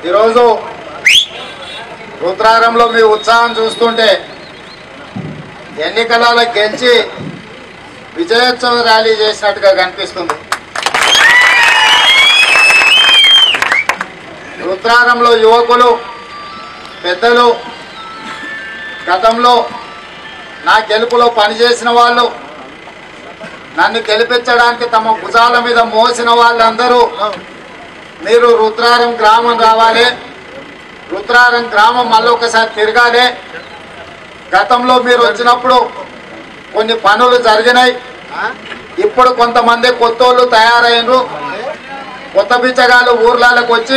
ఈరోజు రుద్రారంలో మీ ఉత్సాహం చూస్తుంటే ఎన్నికలలో గెలిచి విజయోత్సవ ర్యాలీ చేసినట్టుగా కనిపిస్తుంది రుద్రారంలో యువకులు పెద్దలు గతంలో నా గెలుపులో పనిచేసిన వాళ్ళు నన్ను గెలిపించడానికి తమ భుజాల మీద మోసిన వాళ్ళందరూ మీరు రుద్రారం గ్రామం రావాలి రుద్రారం గ్రామం మళ్ళీ ఒకసారి తిరగాలి గతంలో మీరు వచ్చినప్పుడు కొన్ని పనులు జరిగినాయి ఇప్పుడు కొంతమంది కొత్తోళ్ళు తయారైనరు కొత్త బిచ్చగాళ్ళు ఊర్లలోకి వచ్చి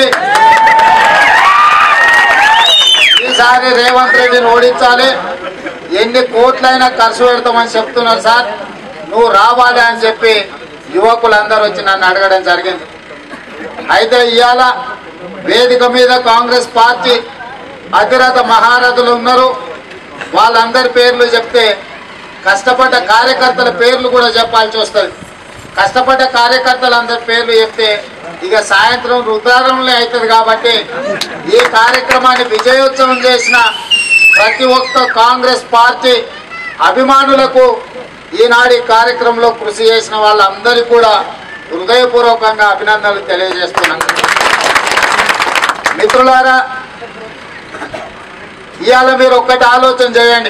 ఈసారి రేవంత్ రెడ్డిని ఓడించాలి ఎన్ని కోట్లైనా ఖర్చు పెడతామని చెప్తున్నారు సార్ నువ్వు రావాలి అని చెప్పి యువకులందరూ వచ్చి నన్ను అడగడం జరిగింది అయితే ఇవాళ వేదిక మీద కాంగ్రెస్ పార్టీ అతిరథ మహారథులు ఉన్నారు వాళ్ళందరి పేర్లు చెప్తే కష్టపడ్డ కార్యకర్తల పేర్లు కూడా చెప్పాల్సి వస్తుంది కష్టపడ్డ కార్యకర్తలందరి పేర్లు చెప్తే ఇక సాయంత్రం రుద్రారంలో అవుతుంది కాబట్టి ఈ కార్యక్రమాన్ని విజయోత్సవం చేసిన ప్రతి ఒక్క కాంగ్రెస్ పార్టీ అభిమానులకు ఈనాడు ఈ కార్యక్రమంలో కృషి చేసిన వాళ్ళందరికీ కూడా హృదయపూర్వకంగా అభినందనలు తెలియజేస్తున్నాను మిత్రులారా ఇవాళ మీరు ఒక్కటి ఆలోచన చేయండి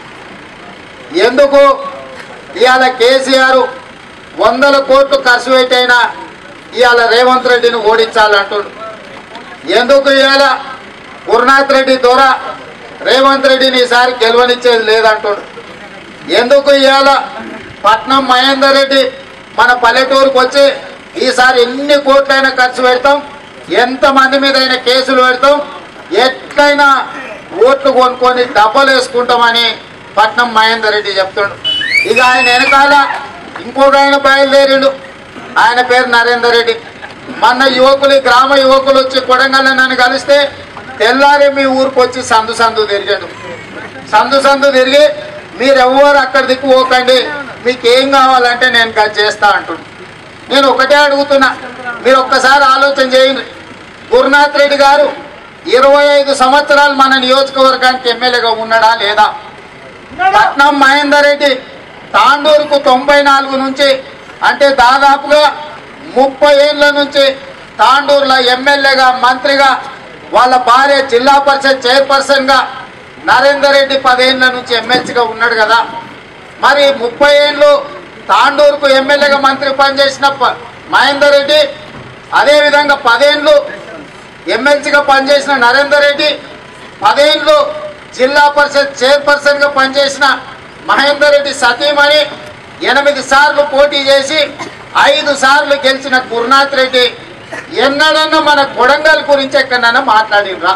ఎందుకు ఇవాళ కేసీఆర్ వందల కోట్లు ఖర్చు పెట్టైనా ఇవాళ రేవంత్ రెడ్డిని ఓడించాలంటుడు ఎందుకు ఇవాళ గురునాథ్ రెడ్డి ద్వారా రేవంత్ రెడ్డిని ఈసారి గెలవనిచ్చేది లేదంటుడు ఎందుకు ఇవాళ పట్నం మహేందర్ రెడ్డి మన పల్లెటూరుకు వచ్చి ఈసారి ఎన్ని కోట్లైనా ఖర్చు పెడతాం ఎంతమంది మీద అయినా కేసులు పెడతాం ఎట్లయినా ఓట్లు కొనుక్కొని డబ్బలు వేసుకుంటామని పట్నం మహేందర్ రెడ్డి చెప్తుండు ఇక ఆయన వెనకాల ఇంకొక ఆయన బయలుదేరిండు ఆయన పేరు నరేందర్ రెడ్డి మొన్న యువకులు గ్రామ యువకులు వచ్చి కొడంగల్ నన్ను కలిస్తే తెల్లారి మీ ఊరికి వచ్చి సందు సందు తిరిగాడు సందు సందు తిరిగి మీరు ఎవరు అక్కడ దిక్కు పోకండి మీకు ఏం కావాలంటే నేను అది చేస్తా అంటున్నా నేను ఒకటే అడుగుతున్నా మీరు ఒక్కసారి ఆలోచన చేయండి గురునాథ్ రెడ్డి గారు ఇరవై ఐదు సంవత్సరాలు మన నియోజకవర్గానికి ఎమ్మెల్యేగా ఉన్నాడా లేదా పట్నం మహేందర్ రెడ్డి తాండూరుకు తొంభై నాలుగు నుంచి అంటే దాదాపుగా ముప్పై ఏళ్ళ నుంచి తాండూరులో ఎమ్మెల్యేగా మంత్రిగా వాళ్ళ భార్య జిల్లా పరిషత్ చైర్పర్సన్గా నరేందర్ రెడ్డి పదేళ్ల నుంచి ఎమ్మెల్సీగా ఉన్నాడు కదా మరి ముప్పై ఏళ్ళు తాండూరుకు ఎమ్మెల్యేగా మంత్రి పనిచేసిన ప- మహేందర్ రెడ్డి అదేవిధంగా పదేళ్ళు ఎమ్మెల్సీగా పనిచేసిన నరేందర్ రెడ్డి పదేళ్ళు జిల్లా పరిషత్ చైర్పర్సన్ గా పనిచేసిన మహేందర్ రెడ్డి సతీమణి ఎనిమిది సార్లు పోటీ చేసి ఐదు సార్లు గెలిచిన గురునాథ్ రెడ్డి ఎన్నడన్నా మన కొడంగల్ గురించి ఎక్కడన్నా మాట్లాడినరా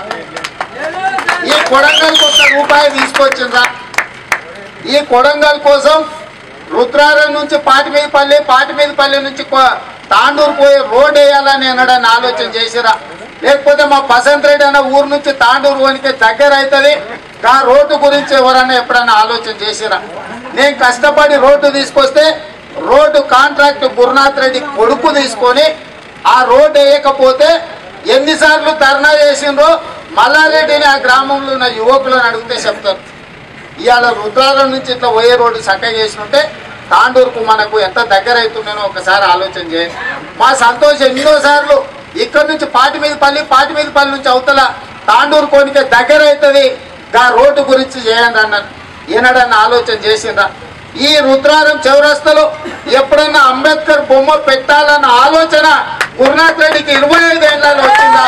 ఈ కొడంగల్కి ఒక్క రూపాయి తీసుకొచ్చిందా ఈ కొడంగల్ కోసం రుద్రారం నుంచి పాటిమీదపల్లి పాటిమీదపల్లి నుంచి కొ- తాండూరు పోయి రోడ్ వేయాలని అనడాన్ని ఆలోచన చేసిరా లేకపోతే మా బసంత్ రెడ్డి అన్న ఊరు నుంచి తాండూరు వనికి దగ్గర అవుతుంది ఆ రోడ్డు గురించి ఎవరన్నా ఎప్పుడన్నా ఆలోచన చేసిరా నేను కష్టపడి రోడ్డు తీసుకొస్తే రోడ్డు కాంట్రాక్ట్ గురునాథ్ రెడ్డి కొడుకు తీసుకొని ఆ రోడ్డు వేయకపోతే ఎన్నిసార్లు ధర్నా చేసిండ్రో మల్లారెడ్డిని ఆ గ్రామంలో ఉన్న యువకులను అడిగితే చెప్తారు ఇవాళ రుద్రారం నుంచి ఇట్లా పోయే రోడ్డు చక్కగా చేసినట్టే తాండూరుకు మనకు ఎంత దగ్గర అవుతుండేనో ఒకసారి ఆలోచన చేయండి మా సంతోషం ఎన్నోసార్లు ఇక్కడ నుంచి పాటి మీద పల్లి పాటి మీద పల్లి నుంచి అవతల తాండూరు కోనికే దగ్గర అవుతుంది గా రోడ్డు గురించి చేయండి అన్నాను ఈనాడన్న ఆలోచన చేసిండ్రా ఈ రుద్రారం చౌరస్తలో ఎప్పుడన్నా అంబేద్కర్ బొమ్మ పెట్టాలన్న ఆలోచన గురునాథ్ రెడ్డికి ఇరవై ఐదు ఏళ్ళలో వచ్చిందా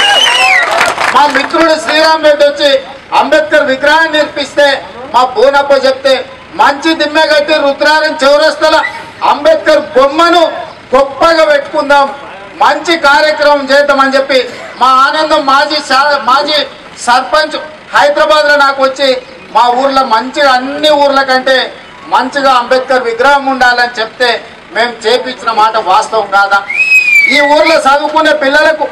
మా మిత్రుడు శ్రీరామ్ రెడ్డి వచ్చి అంబేద్కర్ విగ్రహాన్ని నిర్పిస్తే మా బోనప్ప చెప్తే మంచి దిమ్మె కట్టి రుద్రారం చౌరస్తల అంబేద్కర్ బొమ్మను గొప్పగా పెట్టుకుందాం మంచి కార్యక్రమం చేద్దామని చెప్పి మా ఆనందం మాజీ సా- మాజీ సర్పంచ్ హైదరాబాద్ లో నాకు వచ్చి మా ఊర్లో మంచిగా అన్ని ఊర్ల కంటే మంచిగా అంబేద్కర్ విగ్రహం ఉండాలని చెప్తే మేము చేపించిన మాట వాస్తవం కాదా ఈ ఊర్లో చదువుకునే పిల్లలకు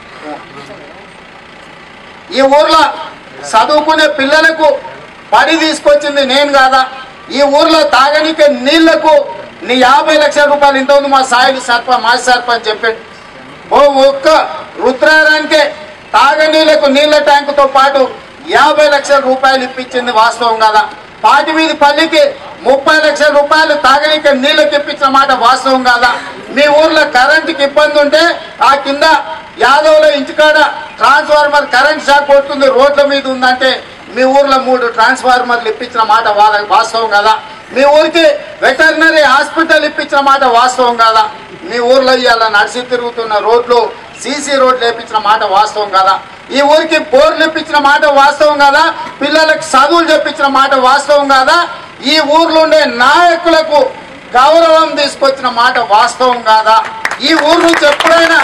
ఈ ఊర్లో చదువుకునే పిల్లలకు పని తీసుకొచ్చింది నేను కాదా ఈ ఊర్లో తాగనికే నీళ్లకు నీ యాభై లక్షల రూపాయలు ఇంత ఉంది మా సాయిలు సర్పంచ్ మాజీ సర్పంచ్ చెప్పాడు ఓ ఒక్క రుద్రారానికే తాగనీళ్లకు నీళ్ల ట్యాంకుతో పాటు యాభై లక్షల రూపాయలు ఇప్పించింది వాస్తవం కదా పాటివీధి పల్లికి ముప్పై లక్షల రూపాయలు తాగనీకి నీళ్ళకి ఇప్పించిన మాట వాస్తవం కాదా మీ ఊర్లో కరెంటుకి ఇబ్బంది ఉంటే ఆ కింద యాదవ్లో ఇంటికాడ ట్రాన్స్ఫార్మర్ కరెంట్ షాక్ కొడుతుంది రోడ్ల మీద ఉందంటే మీ ఊర్లో మూడు ట్రాన్స్ఫార్మర్లు ఇప్పించిన మాట వా- వాస్తవం కదా మీ ఊరికి వెటర్నరీ హాస్పిటల్ ఇప్పించిన మాట వాస్తవం కాదా మీ ఊర్లో ఇవాళ నడిచి తిరుగుతున్న రోడ్లు సీసీ రోడ్లు వేపించిన మాట వాస్తవం కదా ఈ ఊరికి బోర్లు ఇప్పించిన మాట వాస్తవం కదా పిల్లలకు చదువులు చెప్పించిన మాట వాస్తవం కాదా ఈ ఊర్లో ఉండే నాయకులకు గౌరవం తీసుకొచ్చిన మాట వాస్తవం కాదా ఈ ఊరు నుంచి ఎప్పుడైనా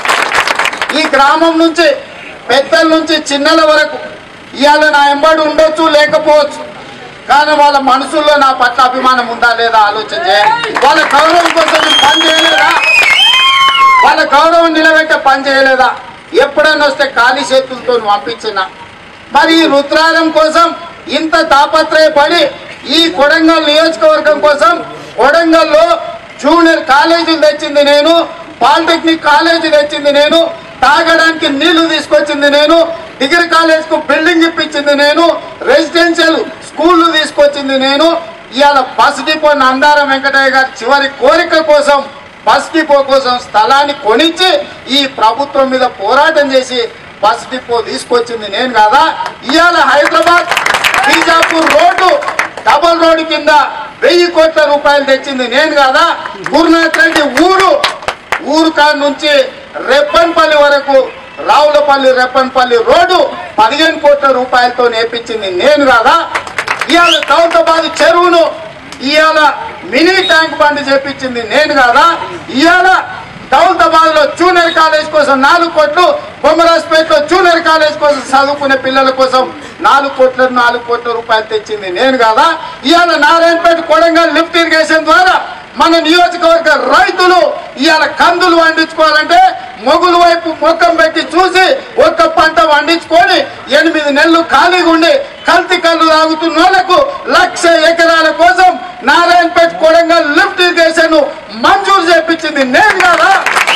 ఈ గ్రామం నుంచి పెద్దల నుంచి చిన్నల వరకు ఇవాళ నా ఎంబడి ఉండొచ్చు లేకపోవచ్చు కానీ వాళ్ళ మనసుల్లో నా పట్ల అభిమానం ఉందా లేదా ఆలోచన చేయండి వాళ్ళ గౌరవం కోసం నేను పని చేయలేదా వాళ్ళ గౌరవం నిలబెట్టే పని చేయలేదా ఎప్పుడన్నా వస్తే ఖాళీ చేతులతో పంపించిన మరి ఈ రుద్రారం కోసం ఇంత తాపత్రయపడి ఈ కొడంగల్ నియోజకవర్గం కోసం కొడంగల్లో జూనియర్ కాలేజీలు తెచ్చింది నేను పాలిటెక్నిక్ కాలేజీ తెచ్చింది నేను తాగడానికి నీళ్లు తీసుకొచ్చింది నేను డిగ్రీ కాలేజ్ కు బిల్డింగ్ ఇప్పించింది నేను రెసిడెన్షియల్ స్కూళ్లు తీసుకొచ్చింది నేను ఇవాళ బస్ డిపో నందారం వెంకటయ్య గారి చివరి కోరిక కోసం బస్ డిపో కోసం స్థలాన్ని కొనిచ్చి ఈ ప్రభుత్వం మీద పోరాటం చేసి బస్ డిపో తీసుకొచ్చింది నేను కాదా ఇవాళ Hyderabad Bijapur road double road కింద వెయ్యి కోట్ల రూపాయలు తెచ్చింది నేను కాదా గురునాథ్ రెడ్డి ఊరు ఊరు కాడ నుంచి రెప్పన్పల్లి వరకు రావులపల్లి రెప్పన్పల్లి రోడ్డు పదిహేను కోట్ల రూపాయలతో నేర్పించింది నేను కాదా ఇవాళ దౌలతాబాద్ చెరువును ఇవాళ మినీ ట్యాంక్ బండి చేపించింది నేను కాదా ఇవాళ దౌలతాబాద్ లో జూనియర్ కాలేజ్ కోసం నాలుగు కోట్లు బొమ్మరాజ్పేట్ లో జూనియర్ కాలేజ్ కోసం చదువుకునే పిల్లల కోసం నాలుగు కోట్ల నాలుగు కోట్ల రూపాయలు తెచ్చింది నేను కాదా ఇవాళ నారాయణపేట కొడంగల్ లిఫ్ట్ ఇరిగేషన్ ద్వారా మన నియోజకవర్గ రైతులు ఇవాళ కందులు పండించుకోవాలంటే మొగుల వైపు మొక్కం పెట్టి చూసి ఒక్క పంట పండించుకొని ఎనిమిది నెలలు ఖాళీగా ఉండి కల్తీ కళ్ళు తాగుతున్న వాళ్ళకు లక్ష ఎకరాల కోసం నారాయణపేట కొడంగల్ లిఫ్ట్ ఇరిగేషన్ మంజూరు చేపించింది నేను కదా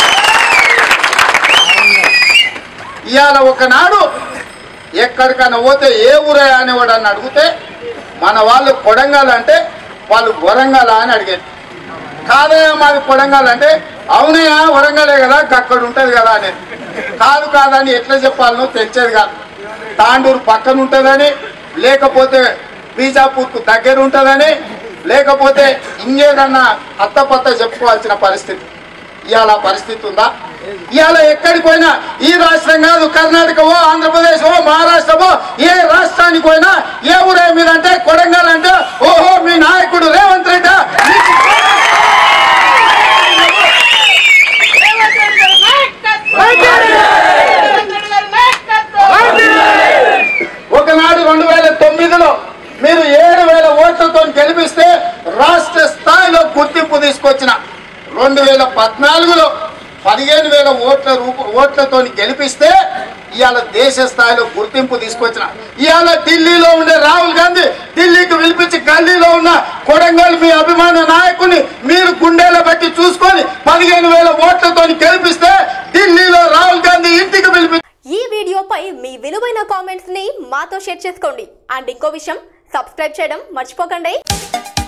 ఇవాళ ఒకనాడు ఎక్కడికైనా పోతే ఏ ఊరే అనేవాడు అని అడిగితే మన వాళ్ళు కొడంగల్ అంటే వాళ్ళు వరంగల్ అని అడిగారు కాదయ్యా మాది కొడంగల్ అంటే అవునయ్యా వరంగలే కదా అక్కడ ఉంటది కదా అని కాదు కాదని ఎట్లా చెప్పాలనో తెలిసేది కాదు తాండూరు పక్కన ఉంటుందని లేకపోతే బీజాపూర్కు దగ్గర ఉంటుందని లేకపోతే ఇంకేదన్నా అత్తపత్త చెప్పుకోవాల్సిన పరిస్థితి ఇవాళ ఆ పరిస్థితి ఉందా ఇవాళ ఎక్కడికి పోయినా ఈ రాష్ట్రం కాదు కర్ణాటకవో ఆంధ్రప్రదేశ్ ఓ మహారాష్ట్రవో ఏ రాష్ట్రానికి పోయినా ఏ ఊరే మీద అంటే కొడంగల్ అంటే ఓహో మీ నాయకుడు రేవంత్ రెడ్డి మీకు రేవంత్ రెడ్డి గారి నాయకత్వం! రేవంత్ రెడ్డి గారి నాయకత్వం! ఒకనాడు రెండు వేల తొమ్మిదిలో మీరు ఏడు వేల ఓట్లతో గెలిపిస్తే రాష్ట్ర స్థాయిలో గుర్తింపు తీసుకొచ్చిన రెండు వేల పద్నాలుగులో పదిహేను వేల ఓట్ల రూప ఓట్లతో గెలిపిస్తే ఇవాళ దేశ స్థాయిలో గుర్తింపు తీసుకొచ్చిన ఇవాళ ఢిల్లీలో ఉండే రాహుల్ గాంధీ ఢిల్లీకి పిలిపించి గల్లీలో ఉన్న కొడంగల్ మీ అభిమాన నాయకుని మీరు గుండెల బట్టి చూసుకొని పదిహేను వేల ఓట్లతో గెలిపిస్తే ఢిల్లీలో రాహుల్ గాంధీ ఇంటికి పిలిపి ఈ వీడియోపై మీ విలువైన కామెంట్స్ ని మాతో షేర్ చేసుకోండి అండ్ ఇంకో విషయం సబ్స్క్రైబ్ చేయడం మర్చిపోకండి